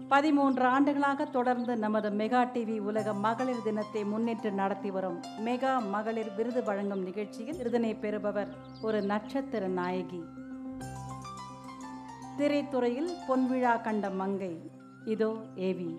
பதிமூன்று ஆண்டுகளாக தொடர்ந்து நமது மெகா டிவி உலக மகளிர் தினத்தை முன்னிட்டு நடத்தி வரும் மெகா மகளிர் விருது வழங்கும் நிகழ்ச்சியில் விருதினை பெறுபவர் ஒரு நட்சத்திர நாயகி திரைத்துறையில் பொன்விழா கண்ட மங்கை இதோ ஏவி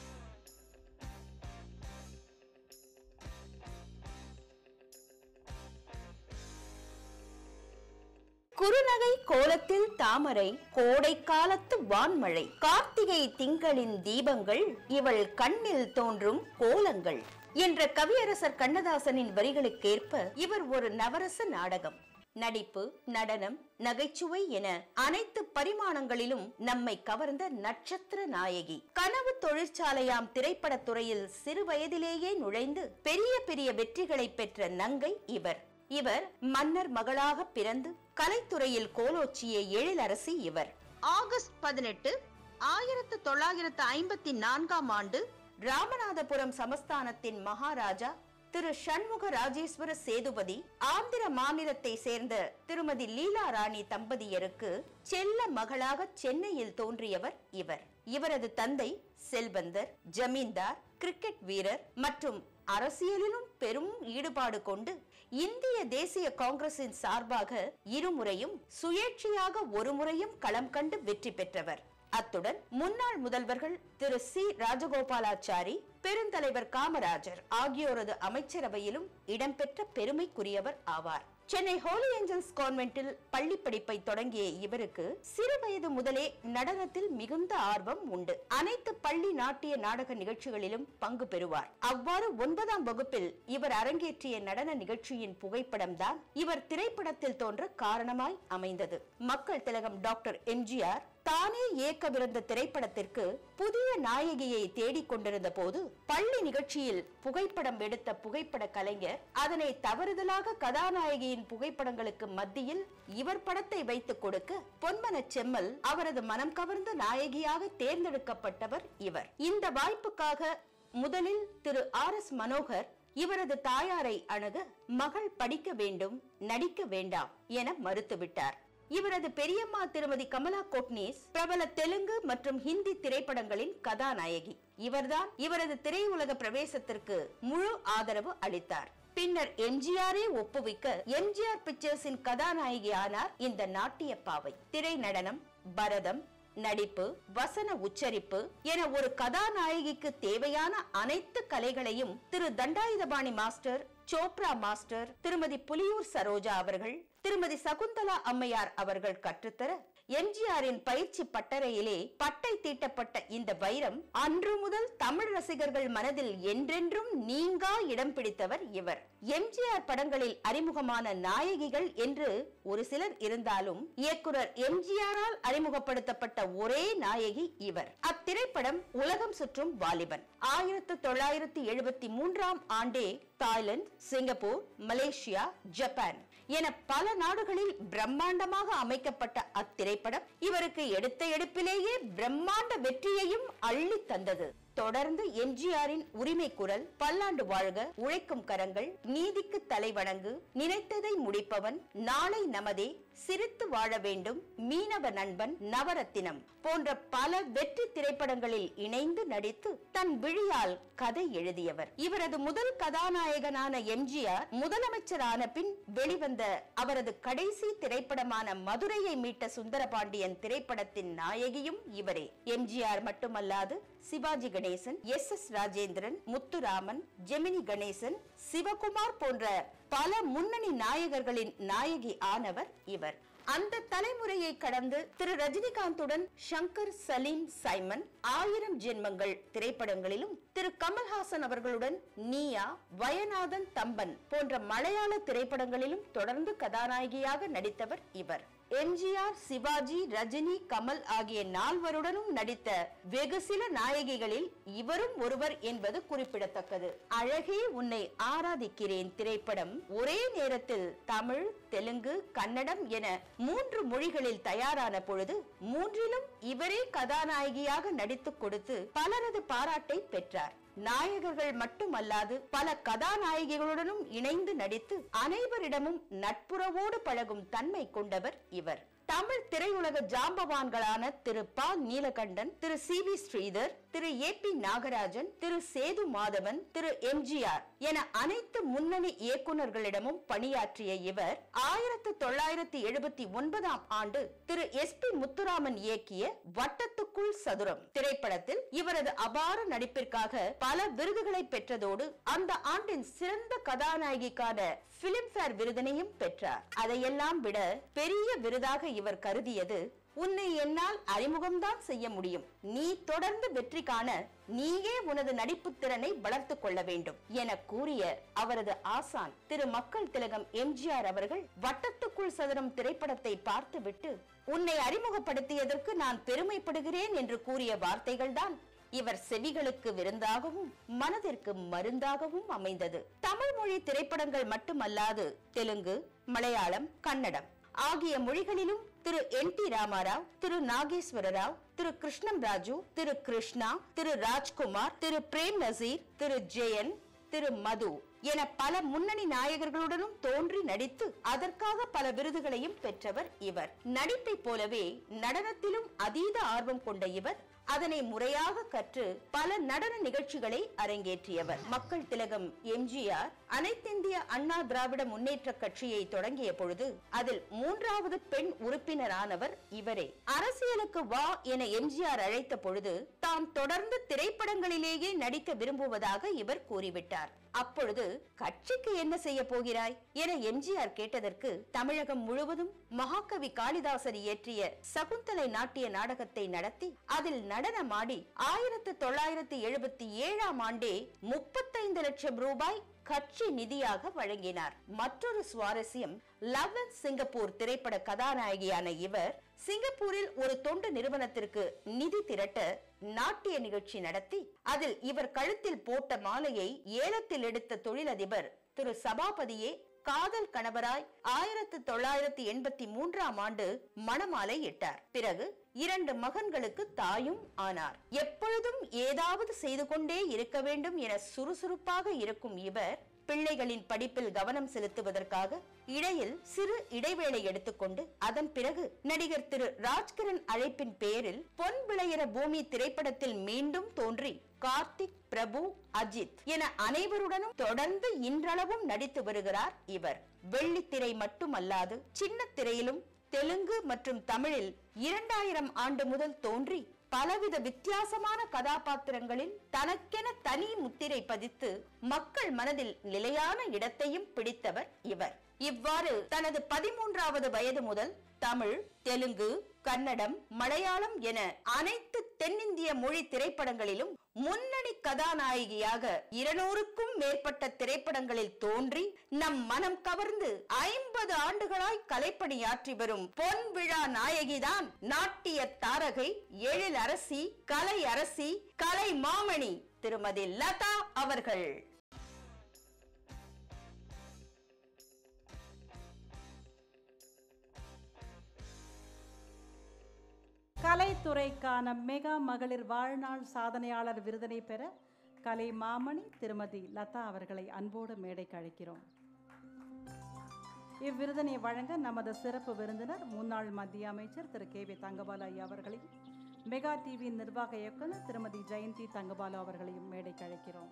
குறுநகை கோலத்தில் தாமரை கோடை காலத்து வான்மழை கார்த்திகை திங்களின் தீபங்கள் இவள் கண்ணில் தோன்றும் கோலங்கள் என்ற கவியரசர் கண்ணதாசனின் வரிகளுக்கேற்ப இவர் ஒரு நவரச நாடகம் நடிப்பு நடனம் நகைச்சுவை என அனைத்து பரிமாணங்களிலும் நம்மை கவர்ந்த நட்சத்திர நாயகி கனவு தொழிற்சாலையாம் திரைப்படத் துறையில் சிறு வயதிலேயே நுழைந்து பெரிய பெரிய வெற்றிகளை பெற்ற நங்கை இவர் இவர் மன்னர் மகளாக பிறந்து கலைத்துறையில் கோலோச்சிய எழிலரசி இவர் ஆகஸ்ட் பதினெட்டு ஆயிரத்து தொள்ளாயிரத்து ஐம்பத்தி நான்காம் ஆண்டு ராமநாதபுரம் சமஸ்தானத்தின் மகாராஜா திரு சண்முக ராஜேஸ்வர சேதுபதி ஆந்திர மாநிலத்தை சேர்ந்த திருமதி லீலா ராணி தம்பதியருக்கு செல்ல மகளாக சென்னையில் தோன்றியவர் இவர் இவரது தந்தை செல்வந்தர் ஜமீன்தார் கிரிக்கெட் வீரர் மற்றும் அரசியலிலும் பெரும் ஈடுபாடு கொண்டு இந்திய தேசிய காங்கிரசின் சார்பாக இருமுறையும் சுயேட்சையாக ஒரு முறையும் களம் கண்டு வெற்றி பெற்றவர் அத்துடன் முன்னாள் முதல்வர்கள் திரு சி ராஜகோபாலாச்சாரி பெருந்தலைவர் காமராஜர் ஆகியோரது அமைச்சரவையிலும் இடம்பெற்ற பெருமைக்குரியவர் ஆவார் சென்னை ஹோலி ஏஞ்சல்ஸ் கான்வென்ட்டில் பள்ளி படிப்பை தொடங்கிய இவருக்கு சிறு வயது முதலே நடனத்தில் மிகுந்த ஆர்வம் உண்டு அனைத்து பள்ளி நாட்டிய நாடக நிகழ்ச்சிகளிலும் பங்கு பெறுவார் அவ்வாறு ஒன்பதாம் வகுப்பில் இவர் அரங்கேற்றிய நடன நிகழ்ச்சியின் புகைப்படம் தான் இவர் திரைப்படத்தில் தோன்ற காரணமாய் அமைந்தது மக்கள் திலகம் டாக்டர் எம்ஜிஆர் தானே இயக்கவிருந்த திரைப்படத்திற்கு புதிய நாயகியை தேடிக் கொண்டிருந்த போது பள்ளி நிகழ்ச்சியில் புகைப்படம் எடுத்த புகைப்பட கலைஞர் அதனை தவறுதலாக கதாநாயகியின் புகைப்படங்களுக்கு மத்தியில் இவர் படத்தை வைத்துக் கொடுக்க பொன்மன செம்மல் அவரது மனம் கவர்ந்த நாயகியாக தேர்ந்தெடுக்கப்பட்டவர் இவர் இந்த வாய்ப்புக்காக முதலில் திரு ஆர் எஸ் மனோகர் இவரது தாயாரை அணுக மகள் படிக்க வேண்டும் நடிக்க வேண்டாம் என மறுத்துவிட்டார் இவரது பெரியம்மா திருமதி கமலா கோட்னீஸ் பிரபல தெலுங்கு மற்றும் ஹிந்தி திரைப்படங்களின் கதாநாயகி இவர்தான் இவரது திரையுலக பிரவேசத்திற்கு முழு ஆதரவு அளித்தார் பின்னர் எம்ஜிஆரே ஒப்புவிக்க எம்ஜிஆர் பிக்சர்ஸின் கதாநாயகி ஆனார் இந்த நாட்டிய பாவை திரை நடனம் பரதம் நடிப்பு வசன உச்சரிப்பு என ஒரு கதாநாயகிக்கு தேவையான அனைத்து கலைகளையும் திரு தண்டாயுதபாணி மாஸ்டர் சோப்ரா மாஸ்டர் திருமதி புலியூர் சரோஜா அவர்கள் திருமதி சகுந்தலா அம்மையார் அவர்கள் கற்றுத்தர எம்ஜிஆரின் பயிற்சி பட்டறையிலே பட்டை தீட்டப்பட்ட இந்த வைரம் அன்று முதல் தமிழ் ரசிகர்கள் மனதில் என்றென்றும் நீங்கா இடம் பிடித்தவர் இவர் எம்ஜிஆர் படங்களில் அறிமுகமான நாயகிகள் என்று ஒரு சிலர் இருந்தாலும் இயக்குனர் எம்ஜிஆரால் அறிமுகப்படுத்தப்பட்ட ஒரே நாயகி இவர் அத்திரைப்படம் உலகம் சுற்றும் வாலிபன் ஆயிரத்து தொள்ளாயிரத்து எழுபத்தி மூன்றாம் ஆண்டே தாய்லாந்து சிங்கப்பூர் மலேசியா ஜப்பான் என பல நாடுகளில் பிரம்மாண்டமாக அமைக்கப்பட்ட அத்திரைப்படம் இவருக்கு எடுத்த எடுப்பிலேயே பிரம்மாண்ட வெற்றியையும் அள்ளி தந்தது தொடர்ந்து எம்ஜிஆரின் உரிமை குரல் பல்லாண்டு வாழ்க உழைக்கும் கரங்கள் நீதிக்கு தலைவணங்கு நினைத்ததை முடிப்பவன் நாளை நமதே சிரித்து வாழ வேண்டும் மீனவ நண்பன் நவரத்தினம் போன்ற பல வெற்றி திரைப்படங்களில் இணைந்து நடித்து தன் விழியால் கதை எழுதியவர் இவரது முதல் கதாநாயகனான எம்ஜிஆர் முதலமைச்சரான பின் வெளிவந்த அவரது கடைசி திரைப்படமான மதுரையை மீட்ட சுந்தரபாண்டியன் திரைப்படத்தின் நாயகியும் இவரே எம்ஜிஆர் மட்டுமல்லாது சிவாஜி கணேசன் எஸ் எஸ் ராஜேந்திரன் முத்துராமன் ஜெமினி கணேசன் சிவகுமார் போன்ற பல முன்னணி நாயகர்களின் நாயகி ஆனவர் இவர் அந்த தலைமுறையை கடந்து திரு ரஜினிகாந்துடன் ஷங்கர் சலீம் சைமன் ஆயிரம் ஜென்மங்கள் திரைப்படங்களிலும் திரு கமல்ஹாசன் அவர்களுடன் நீயா வயநாதன் தம்பன் போன்ற மலையாள திரைப்படங்களிலும் தொடர்ந்து கதாநாயகியாக நடித்தவர் இவர் எம்ஜிஆர் சிவாஜி ரஜினி கமல் ஆகிய நால்வருடனும் நடித்த வெகு சில நாயகிகளில் இவரும் ஒருவர் என்பது குறிப்பிடத்தக்கது அழகே உன்னை ஆராதிக்கிறேன் திரைப்படம் ஒரே நேரத்தில் தமிழ் தெலுங்கு கன்னடம் என மூன்று மொழிகளில் தயாரான பொழுது மூன்றிலும் இவரே கதாநாயகியாக நடித்துக் கொடுத்து பலரது பாராட்டை பெற்றார் நாயகர்கள் மட்டுமல்லாது பல கதாநாயகிகளுடனும் இணைந்து நடித்து அனைவரிடமும் நட்புறவோடு பழகும் தன்மை கொண்டவர் இவர் தமிழ் திரையுலக ஜாம்பவான்களான திரு ப Neelakantan Thiru C V Sridhar Thiru A P Nagarajan Thiru Sethu Madhavan Thiru MGR என அனைத்து முன்னணி இயக்குனர்களிடமும் பணியாற்றிய இவர் ஆயிரத்து தொள்ளாயிரத்தி எழுபத்தி ஒன்பதாம் ஆண்டு திரு எஸ் பி முத்துராமன் இயக்கிய வட்டத்துக்குள் சதுரம் திரைப்படத்தில் இவரது அபார நடிப்பிற்காக பல விருதுகளை பெற்றதோடு அந்த ஆண்டின் சிறந்த கதாநாயகிக்கான பிலிம்பேர் விருதினையும் பெற்றார் அதையெல்லாம் விட பெரிய விருதாக இவர் கருதியது உன்னை என்னால் அறிமுகம்தான் செய்ய முடியும் நீ தொடர்ந்து வெற்றி காண நீயே உனது நடிப்பு திறனை வளர்த்துக் கொள்ள வேண்டும் என கூறிய அவரது ஆசான் திரு மக்கள் திலகம் எம்ஜிஆர் அவர்கள் வட்டத்துக்குள் சதுரம் திரைப்படத்தை பார்த்துவிட்டு உன்னை அறிமுகப்படுத்தியதற்கு நான் பெருமைப்படுகிறேன் என்று கூறிய வார்த்தைகள்தான் இவர் செவிகளுக்கு விருந்தாகவும் மனதிற்கு மருந்தாகவும் அமைந்தது தமிழ் மொழி திரைப்படங்கள் மட்டுமல்லாது தெலுங்கு மலையாளம் கன்னடம் ஆகிய மொழிகளிலும் திரு என் டி ராமாராவ் திரு நாகேஸ்வர ராவ் திரு கிருஷ்ணம் ராஜு திரு கிருஷ்ணா திரு ராஜ்குமார் திரு பிரேம் நசீர் திரு ஜெயன் திரு மது என பல முன்னணி நாயகர்களுடனும் தோன்றி நடித்து அதற்காக பல விருதுகளையும் பெற்றவர் இவர் நடிப்பை போலவே நடனத்திலும் அதீத ஆர்வம் கொண்ட இவர் அதனை முறையாக கற்று பல நடன நிகழ்ச்சிகளை அரங்கேற்றியவர் மக்கள் திலகம் எம்ஜிஆர் அனைத்திந்திய அண்ணா திராவிட முன்னேற்ற கட்சியை தொடங்கிய பொழுது அதில் மூன்றாவது பெண் உறுப்பினரானவர் இவரே அரசியலுக்கு வா என எம்ஜிஆர் அழைத்த பொழுது தாம் தொடர்ந்து திரைப்படங்களிலேயே நடிக்க விரும்புவதாக இவர் கூறிவிட்டார் அப்பொழுது கட்சிக்கு என்ன செய்ய போகிறாய் என எம்ஜிஆர் கேட்டதற்கு தமிழகம் முழுவதும் மகாகவி காளிதாசர் இயற்றிய சகுந்தலை நாட்டிய நாடகத்தை நடத்தி அதில் நடனமாடி ஆயிரத்து தொள்ளாயிரத்து எழுபத்தி ஏழாம் ஆண்டே முப்பத்தைந்து லட்சம் ரூபாய் கட்சி நிதியாக வழங்கினார் மற்றொரு சுவாரஸ்யம் லவ் அண்ட் சிங்கப்பூர் திரைப்பட கதாநாயகியான இவர் சிங்கப்பூரில் ஒரு தொண்டு நிறுவனத்திற்கு நிதி திரட்ட நாட்டிய நிகழ்ச்சி நடத்தி அதில் இவர் கழுத்தில் போட்ட மாலையை ஏலத்தில் எடுத்த தொழிலதிபர் திரு சபாபதியே காதல் கணவராய் ஆயிரத்து தொள்ளாயிரத்தி எண்பத்தி மூன்றாம் ஆண்டு மணமாலை இட்டார் பிறகு இரண்டு மகன்களுக்கு தாயும் ஆனார் எப்பொழுதும் ஏதாவது செய்து கொண்டே இருக்க வேண்டும் என சுறுசுறுப்பாக இருக்கும் இவர் பிள்ளைகளின் படிப்பில் கவனம் செலுத்துவதற்காக இடையில் சிறு இடைவேளை எடுத்துக்கொண்டு அதன் பிறகு நடிகர் திரு ராஜ்கிரண் அழைப்பின் பேரில் பொன் விளையிற பூமி திரைப்படத்தில் மீண்டும் தோன்றி கார்த்திக் பிரபு அஜித் என அனைவருடனும் தொடர்ந்து இன்றளவும் நடித்து வருகிறார் இவர் வெள்ளித்திரை மட்டுமல்லாது சின்ன திரையிலும் தெலுங்கு மற்றும் தமிழில் இரண்டாயிரம் ஆண்டு முதல் தோன்றி பலவித வித்தியாசமான கதாபாத்திரங்களில் தனக்கென தனி முத்திரை பதித்து மக்கள் மனதில் நிலையான இடத்தையும் பிடித்தவர் இவர் இவ்வாறு தனது பதிமூன்றாவது வயது முதல் தமிழ் தெலுங்கு கன்னடம் மலையாளம் என அனைத்து தென்னிந்திய மொழி திரைப்படங்களிலும் முன்னணி கதாநாயகியாக இருநூறுக்கும் மேற்பட்ட திரைப்படங்களில் தோன்றி நம் மனம் கவர்ந்து ஐம்பது ஆண்டுகளாய் கலைப்பணியாற்றி வரும் பொன் விழா நாயகிதான் நாட்டிய தாரகை எழில் அரசி கலை அரசி கலை மாமணி திருமதி லதா அவர்கள் கலைத்துறைக்கான மெகா மகளிர் வாழ்நாள் சாதனையாளர் விருதினை பெற கலை மாமணி திருமதி லதா அவர்களை அன்போடு மேடைக்கு அழைக்கிறோம் இவ்விருதினை வழங்க நமது சிறப்பு விருந்தினர் முன்னாள் மத்திய அமைச்சர் திரு கே வி தங்கபாலு ஐயா அவர்களையும் மெகா டிவியின் நிர்வாக இயக்குனர் திருமதி ஜெயந்தி தங்கபாலு அவர்களையும் மேடைக்கு அழைக்கிறோம்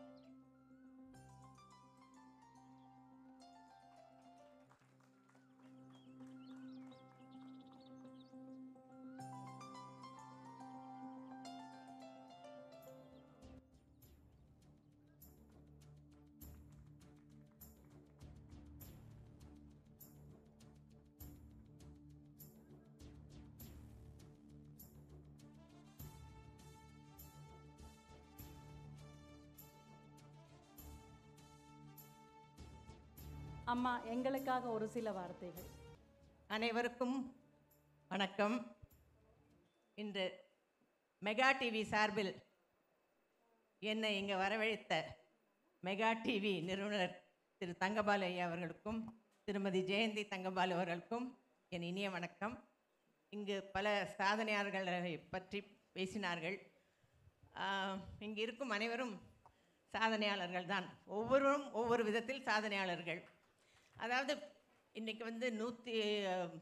அம்மா எங்களுக்காக ஒரு சில வார்த்தைகள் அனைவருக்கும் வணக்கம் இன்று மெகா டிவி சார்பில் என்னை இங்கே வரவழைத்த மெகா டிவி நிறுவனர் திரு தங்கபாலு ஐயா அவர்களுக்கும் திருமதி ஜெயந்தி தங்கபாலு அவர்களுக்கும் என் இனிய வணக்கம் இங்கு பல சாதனையாளர்களை பற்றி பேசினார்கள் ஆஹ், இங்கு இருக்கும் அனைவரும் சாதனையாளர்கள் தான் ஒவ்வொருவரும் ஒவ்வொரு விதத்தில் சாதனையாளர்கள் அதாவது இன்றைக்கி வந்து நூற்றி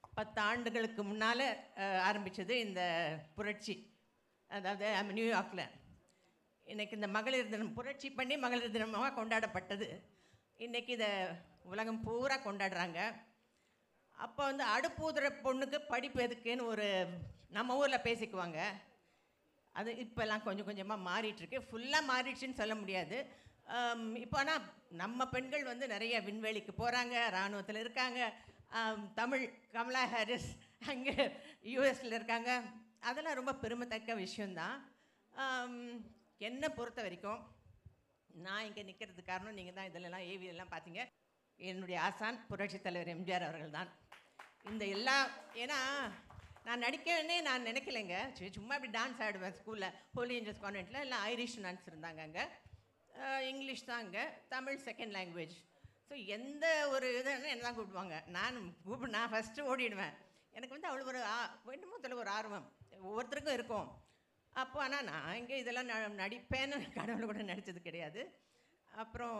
பத்து ஆண்டுகளுக்கு முன்னால் ஆரம்பித்தது இந்த புரட்சி அதாவது நம்ம நியூயார்க்கில் இன்னைக்கு இந்த மகளிர் தினம் புரட்சி பண்ணி மகளிர் தினமாக கொண்டாடப்பட்டது இன்றைக்கி இதை உலகம் பூரா கொண்டாடுறாங்க அப்போ வந்து அடுப்பூதுற பொண்ணுக்கு படிப்பு எதுக்குன்னு ஒரு நம்ம ஊரில் பேசிக்குவாங்க அது இப்போல்லாம் கொஞ்சம் கொஞ்சமாக மாறிட்டுருக்கு ஃபுல்லாக மாறிடுச்சுன்னு சொல்ல முடியாது ஆம், இப்போ ஆனால் நம்ம பெண்கள் வந்து நிறைய விண்வெளிக்கு போகிறாங்க இராணுவத்தில் இருக்காங்க ஆம், தமிழ் கமலா ஹாரிஸ் அங்கே யூஎஸில் இருக்காங்க அதெல்லாம் ரொம்ப பெருமைத்தக்க விஷயந்தான் ஆம், என்னை பொறுத்த வரைக்கும் நான் இங்கே நிற்கிறது காரணம் நீங்கள் தான் இதிலெல்லாம் ஏவியெல்லாம் பார்த்தீங்க என்னுடைய ஆசான் புரட்சித் தலைவர் எம்ஜிஆர் அவர்கள் தான் இந்த எல்லா ஏன்னா நான் நடிக்கவே நான் நினைக்கலைங்க சரி, சும்மா இப்படி டான்ஸ் ஆடுவேன் ஸ்கூலில் ஹோலி ஏஞ்சல்ஸ் கான்வெண்ட்டில் எல்லாம் ஐரிஷ் டான்ஸ் இருந்தாங்க அங்கே இங்கிலீஷ் தான் அங்கே தமிழ் செகண்ட் லாங்குவேஜ் ஸோ எந்த ஒரு இது என்ன தான் கூப்பிடுவாங்க நான் கூப்பிடு நான் ஃபஸ்ட்டு ஓடிடுவேன் எனக்கு வந்து அவ்வளோ ஒரு ஆ என்னமோ தெரியல ஒரு ஆர்வம் ஒவ்வொருத்தருக்கும் இருக்கும் அப்போ ஆனால் நான் இங்கே இதெல்லாம் ந- நடிப்பேன்னு கடவுள் கூட நடித்தது கிடையாது அப்புறம்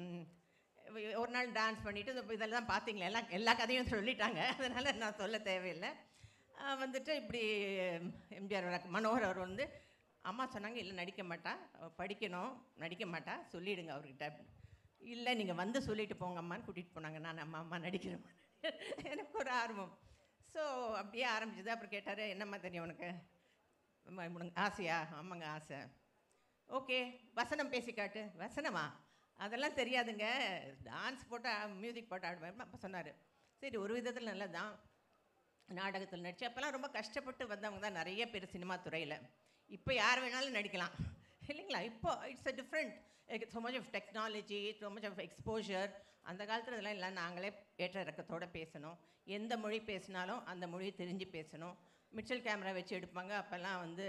ம், ஒரு நாள் டான்ஸ் பண்ணிவிட்டு இந்த இதெல்லாம் பார்த்தீங்களா எல்லாம் எல்லா கதையும் சொல்லிட்டாங்க அதனால் நான் சொல்ல தேவையில்லை ஆ, வந்துட்டு இப்படி எம்ஜிஆர் வர- மனோகர் அவர் வந்து அம்மா சொன்னாங்க இல்லை நடிக்க மாட்டா அவ படிக்கணும் நடிக்க மாட்டா சொல்லிடுங்க அவர்கிட்ட அப்படின்னு. இல்லை நீங்கள் வந்து சொல்லிட்டு போங்க அம்மான்னு கூட்டிகிட்டு போனாங்க நான் அம்மா அம்மா நடிக்கிறேன் எனக்கு ஒரு ஆர்வம் ஸோ அப்படியே ஆரம்பிச்சது அப்புறம் கேட்டார் என்னம்மா தெரியும் உனக்கு அம்மா, உனக்கு ஆசையா ஆமாங்க ஆசை ஓகே வசனம் பேசி காட்டு வசனமா அதெல்லாம் தெரியாதுங்க டான்ஸ் போட்டு மியூசிக் போட்டு ஆடுவேன் அப்போ சொன்னார் சரி ஒரு விதத்தில் நல்லது தான் நாடகத்தில் நடிச்சு அப்போல்லாம் ரொம்ப கஷ்டப்பட்டு வந்தவங்க தான் நிறைய பேர் சினிமா துறையில் இப்போ யார் வேணாலும் நடிக்கலாம் இல்லைங்களா இப்போ it's a different so much of technology so much of exposure அந்த காலத்தில் இதெல்லாம் இல்லை நாங்களே ஏற்ற இறக்கத்தோடு பேசணும் எந்த மொழி பேசினாலும் அந்த மொழி தெரிஞ்சு பேசணும் மிச்சல் கேமரா வச்சு எடுப்பாங்க அப்போல்லாம் வந்து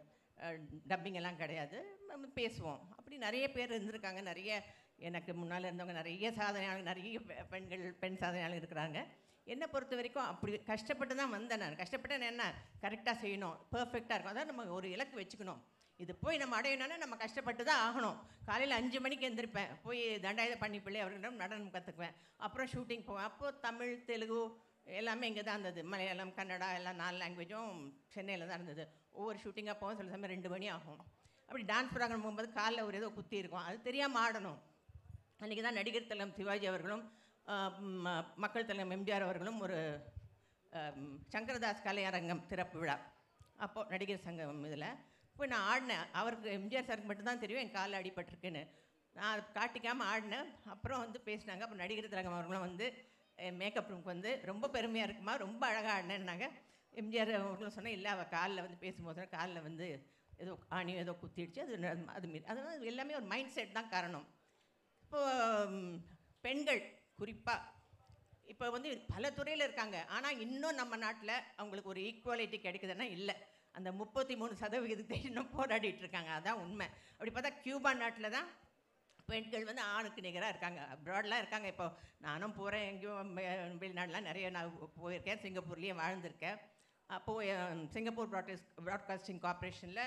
டப்பிங் எல்லாம் கிடையாது நம்ம பேசுவோம் அப்படி நிறைய பேர் இருந்திருக்காங்க நிறைய எனக்கு முன்னால் இருந்தவங்க நிறைய சாதனையாளர் நிறைய பெ- பெண்கள் பெண் சாதனையாளர் இருக்கிறாங்க என்னை பொறுத்த வரைக்கும் அப்படி கஷ்டப்பட்டு தான் வந்தேன் நான் கஷ்டப்பட்டு என்ன கரெக்டாக செய்யணும் பர்ஃபெக்டாக இருக்கும் அதான் நம்ம ஒரு இலக்கு வச்சுக்கணும் இது போய் நம்ம அடையணும்னா நம்ம கஷ்டப்பட்டு தான் ஆகணும் காலையில் அஞ்சு மணிக்கு எந்திருப்பேன் போய் தண்டாயுத பண்ணி பிள்ளை அவர்களிடம் நடனம் கற்றுக்குவேன் அப்புறம் ஷூட்டிங் போவேன் அப்போது தமிழ் தெலுங்கு எல்லாமே இங்கே தான் இருந்தது மலையாளம் கன்னடா எல்லாம் நாலு லாங்குவேஜும் சென்னையில் தான் இருந்தது ஒவ்வொரு ஷூட்டிங்காக போவோம் சில சமயம் ரெண்டு மணி ஆகும் அப்படி டான்ஸ் ப்ரோக்ராம் போகும்போது காலில் ஒரு ஏதோ குத்தி இருக்கும் அது தெரியாமல் ஆடணும் அன்றைக்கி தான் நடிகர் திலகம் சிவாஜி அவர்களும் ஆஹ், ம- மக்கள் திலகம் எம்ஜிஆர் அவர்களும் ஒரு ஆஹ், சங்கரதாஸ் கலையரங்கம் திறப்பு விழா அப்போது நடிகர் சங்கம் இதில் போய் நான் ஆடினேன் அவருக்கு எம்ஜிஆர் சாருக்கு மட்டும்தான் தெரியும் என் காலில் அடிபட்டிருக்குன்னு நான் அதை காட்டிக்காமல் ஆடினேன் அப்புறம் வந்து பேசினாங்க அப்புறம் நடிகர் திலகம் அவர்களும் வந்து மேக்கப் ரூமுக்கு வந்து ரொம்ப பெருமையாக இருக்குமா ரொம்ப அழகாக ஆடினேன்னாங்க எம்ஜிஆர் அவர்களும் சொன்னேன் இல்லை அவள் காலில் வந்து பேசும்போது காலில் வந்து ஏதோ ஆணியோ ஏதோ குத்திடுச்சு அது ந- அது மீறி அதாவது எல்லாமே ஒரு மைண்ட் செட் தான் காரணம் இப்போ ம், பெண்கள் குறிப்பாக இப்போ வந்து பல துறையில் இருக்காங்க ஆனால் இன்னும் நம்ம நாட்டில் அவங்களுக்கு ஒரு ஈக்குவாலிட்டி கிடைக்குதுன்னா இல்லை அந்த முப்பத்தி மூணு சதவிகிதத்தை இன்னும் போராடிட்டு இருக்காங்க அதான் உண்மை அப்படி பார்த்தா கியூபா நாட்டில் தான் பெண்கள் வந்து ஆணுக்கு நிகராக இருக்காங்க அப்ராட்லாம் இருக்காங்க இப்போ நானும் போகிறேன் எங்கேயும் வெ- வெளிநாடுலாம் நிறைய நான் போயிருக்கேன் சிங்கப்பூர்லேயே வாழ்ந்திருக்கேன் அப்போது சிங்கப்பூர் ப்ராட்காஸ்ட் ப்ராட்காஸ்டிங் கார்ப்பரேஷனில்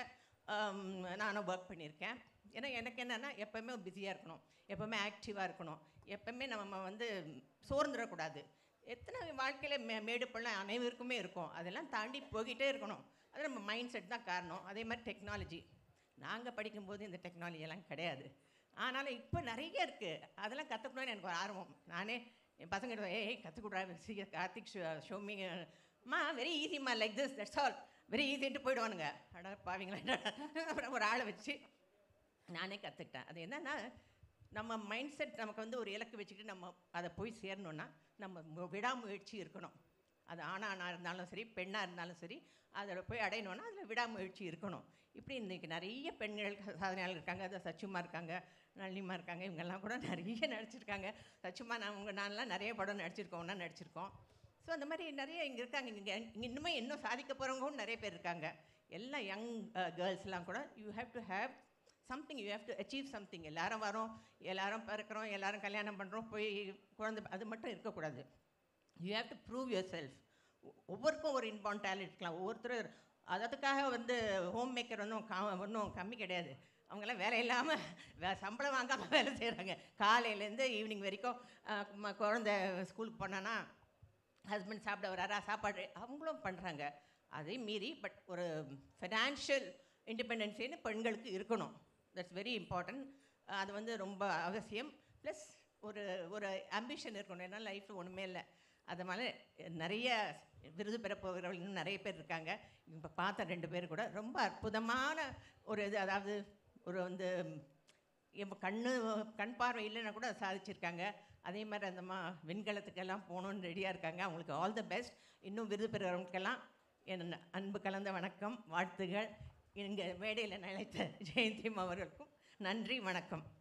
நானும் ஒர்க் பண்ணியிருக்கேன் ஏன்னா எனக்கு என்னென்னா எப்போவுமே பிஸியாக இருக்கணும் எப்போவுமே ஆக்டிவாக இருக்கணும் எப்போவுமே நம்ம வந்து சோர்ந்துடக்கூடாது எத்தனை வாழ்க்கையில் மே மேடு பள்ளம் அனைவருக்குமே இருக்கும் அதெல்லாம் தாண்டி போய்கிட்டே இருக்கணும் அது நம்ம மைண்ட் செட் தான் காரணம் அதே மாதிரி டெக்னாலஜி நாங்கள் படிக்கும்போது இந்த டெக்னாலஜி எல்லாம் கிடையாது ஆனாலும் இப்போ நிறைய இருக்குது அதெல்லாம் கற்றுக்கணும்னு எனக்கு ஒரு ஆர்வம் நானே என் பசங்க ஏய் கற்றுக்கூடாது சி கார்த்திக் ஷோமி மா வெரி ஈஸிம்மா like this that's all very ஈஸின்ட்டு போயிடுவானுங்க அட பாவீங்களா அப்புறம் ஒரு ஆளை வச்சு நானே கற்றுக்கிட்டேன் அது என்னன்னா நம்ம மைண்ட் செட் நமக்கு வந்து ஒரு இலக்கு வச்சுக்கிட்டு நம்ம அதை போய் சேரணுன்னா நம்ம மு- விடாமுயற்சி இருக்கணும் அது ஆணாக இருந்தாலும் சரி பெண்ணாக இருந்தாலும் சரி அதில் போய் அடையணும்னா அதில் விடாமுயற்சி இருக்கணும் இப்படி இன்றைக்கி நிறைய பெண்கள் சாதனையாளர் இருக்காங்க அது சச்சுமா இருக்காங்க நளினிமா இருக்காங்க இவங்கெல்லாம் கூட நிறைய நடிச்சிருக்காங்க சச்சுமா நான் உங்க நான்லாம் நிறைய படம் நடிச்சிருக்கோம் ஒன்றா நடிச்சிருக்கோம் ஸோ அந்த மாதிரி நிறைய இங்கே இருக்காங்க இங்கே இங்கே இன்னுமே இன்னும் சாதிக்க போகிறவங்களும் நிறைய பேர் இருக்காங்க எல்லாம் யங் கேர்ள்ஸ்லாம் கூட you have to have something you have to achieve something எல்லாரும் வரோம் எல்லாரும் பிறக்கிறோம் எல்லாரும் கல்யாணம் பண்ணுறோம் போய் குழந்தை அது மட்டும் இருக்கக்கூடாது you have to prove yourself ஒவ்வொருக்கும் ஒரு இன்பார்ன் டேலண்ட் இருக்கலாம் ஒவ்வொருத்தரும் அதுக்காக வந்து ஹோம் மேக்கர் ஒன்றும் கா ஒன்றும் கம்மி கிடையாது அவங்கெல்லாம் வேலை இல்லாமல் வே சம்பளம் வாங்காமல் வேலை செய்கிறாங்க காலையிலேருந்து ஈவினிங் வரைக்கும் அஹ், ம- குழந்தை ஸ்கூலுக்கு போனான்னா ஹஸ்பண்ட் சாப்பிட வராரா சாப்பாடு அவங்களும் பண்ணுறாங்க அதை மீறி பட் ஒரு ஃபினான்ஷியல் இண்டிபெண்டன்ஸின்னு பெண்களுக்கு இருக்கணும் தட்ஸ் வெரி இம்பார்ட்டன்ட் அது வந்து ரொம்ப அவசியம் ப்ளஸ் ஒரு ஒரு அம்பிஷன் இருக்கணும் ஏன்னா லைஃப்பில் ஒன்றுமே இல்லை அதனால நிறைய விருது பெற போகிறவர்கள் இன்னும் நிறைய பேர் இருக்காங்க இப்போ பார்த்த ரெண்டு பேர் கூட ரொம்ப அற்புதமான ஒரு இது அதாவது ஒரு வந்து இப்போ கண்ணு கண் பார்வை இல்லைன்னா கூட அதை சாதிச்சிருக்காங்க அதே மாதிரி அந்தம்மா விண்கலத்துக்கெல்லாம் போகணுன்னு ரெடியாக இருக்காங்க அவங்களுக்கு ஆல் த பெஸ்ட் இன்னும் விருது பெறுறவங்களுக்கெல்லாம் என் அன்பு கலந்த வணக்கம் வாழ்த்துகள் இங்கே மேடையில் நிலைத்த ஜெயந்திம் அவர்களுக்கும் நன்றி வணக்கம்